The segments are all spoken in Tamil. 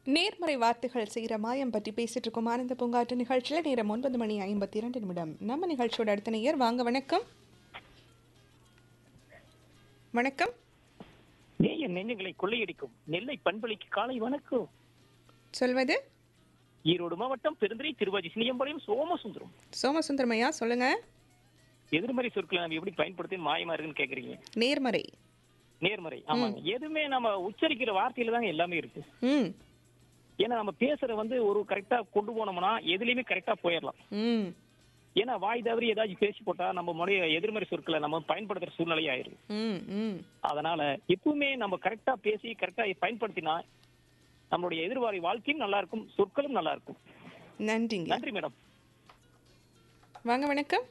நேர்மறை வார்த்தைகள் செய்கிற மாயம் பற்றி பேசிட்டு இருக்கோம் ஆனந்த பூங்காற்று நிகழ்ச்சியில் நேரம் ஒன்பது மணி ஐம்பத்தி இரண்டு நிமிடம் நம்ம நிகழ்ச்சியோட அடுத்த நேயர் வாங்க வணக்கம் வணக்கம் நேய நெஞ்சங்களை கொள்ளையடிக்கும் நெல்லை பண்பளிக்கு காலை வணக்கம் சொல்வது ஈரோடு மாவட்டம் பெருந்துறை திருவாஜி சினியம்பாளையம் சோமசுந்தரம் சோமசுந்தரமையா சொல்லுங்க எதிர்மறை சொற்களை நம்ம எப்படி பயன்படுத்தி மாயமா இருக்குன்னு கேக்குறீங்க நேர்மறை நேர்மறை ஆமாங்க எதுவுமே நம்ம உச்சரிக்கிற வார்த்தையில தாங்க எல்லாமே இருக்கு ம் ஏன்னா நம்ம பேசுற வந்து ஒரு கரெக்டா கொண்டு போனோம்னா எதுலயுமே கரெக்டா போயிடலாம் ம் ஏன்னா வாய் தவறி ஏதாச்சும் பேசி போட்டா நம்ம மொழிய எதிர்மறை சொற்களை நம்ம பயன்படுத்துற சூழ்நிலை ஆயிரும் ம் ம் அதனால எப்பவுமே நம்ம கரெக்டா பேசி கரெக்டா பயன்படுத்தினா நம்மளுடைய எதிர்வாரி வாழ்க்கையும் நல்லா இருக்கும் சொற்களும் நல்லா இருக்கும் நன்றிங்க நன்றி மேடம் வாங்க வணக்கம்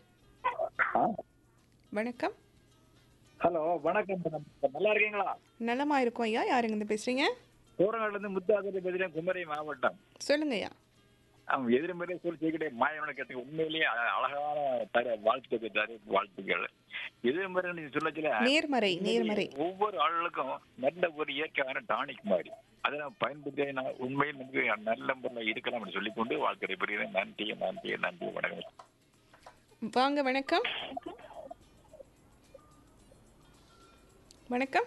வணக்கம் ஹலோ வணக்கம் மேடம் நல்லா இருக்கீங்களா நலமா இருக்கும் ஐயா யாருங்க இருந்து பேசுறீங்க கோரங்காடுல இருந்து முத்தாதிரி பதிலாம் குமரி மாவட்டம் சொல்லுங்க ஐயா அவன் எதிர்மறை சொல் செய்கிட்டே மாயவனை கேட்டு உண்மையிலேயே அ- அழகான தர வாழ்த்துக்கள் தர வாழ்த்துக்கள் எதிர்மறை நீ சொல்லச்சுல நேர்மறை நேர்மறை ஒவ்வொரு ஆளுக்கும் நல்ல ஒரு இயற்கையான டானிக் மாதிரி அதை நான் பயன்படுத்தி நான் உண்மையில் நமக்கு நல்ல முறையில் இருக்கலாம் சொல்லிக்கொண்டு வாழ்க்கை புரியுது நன்றி நன்றி நன்றி வணக்கம் வாங்க வணக்கம் வணக்கம்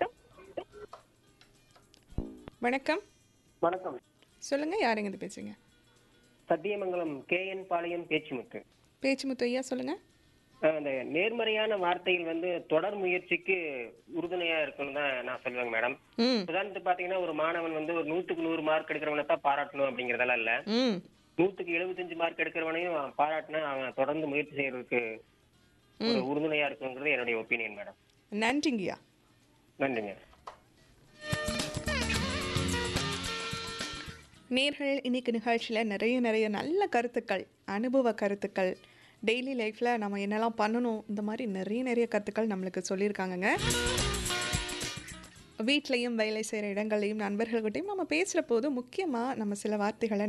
வணக்கம் வணக்கம் சொல்லுங்க யாருங்க இது பேசுறீங்க சத்தியமங்கலம் கேஎன் பாளையம் பேச்சுமுக்கு பேச்சுமுத்து ஐயா சொல்லுங்க அஹ் அந்த நேர்மறையான வார்த்தைகள் வந்து தொடர் முயற்சிக்கு உறுதுணையா இருக்குன்னு தான் நான் சொல்லுவேங்க மேடம் ம் உதாரணத்துக்கு பாத்தீங்கன்னா ஒரு மாணவன் வந்து ஒரு நூத்துக்கு நூறு மார்க் எடுக்கிறவனை தான் பாராட்டணும் அப்படிங்கறதெல்லாம் இல்ல ம் நூத்துக்கு எழுபத்தஞ்சு மார்க் எடுக்கிறவனையும் பாராட்டினா அவன் தொடர்ந்து முயற்சி செய்யறதுக்கு ஒரு உறுதுணையா இருக்குங்கிறது என்னுடைய ஒப்பீனியன் மேடம் நன்றிங்கய்யா நன்றிங்க நேர்கள் இன்னைக்கு நிகழ்ச்சியில் நிறைய நிறைய நல்ல கருத்துக்கள் அனுபவ கருத்துக்கள் டெய்லி லைஃப்பில் நம்ம என்னெல்லாம் பண்ணணும் இந்த மாதிரி நிறைய நிறைய கருத்துக்கள் நம்மளுக்கு சொல்லியிருக்காங்கங்க வீட்லேயும் வேலை செய்கிற இடங்கள்லையும் நண்பர்கள்கிட்டையும் நம்ம பேசுகிற போது முக்கியமாக நம்ம சில வார்த்தைகளை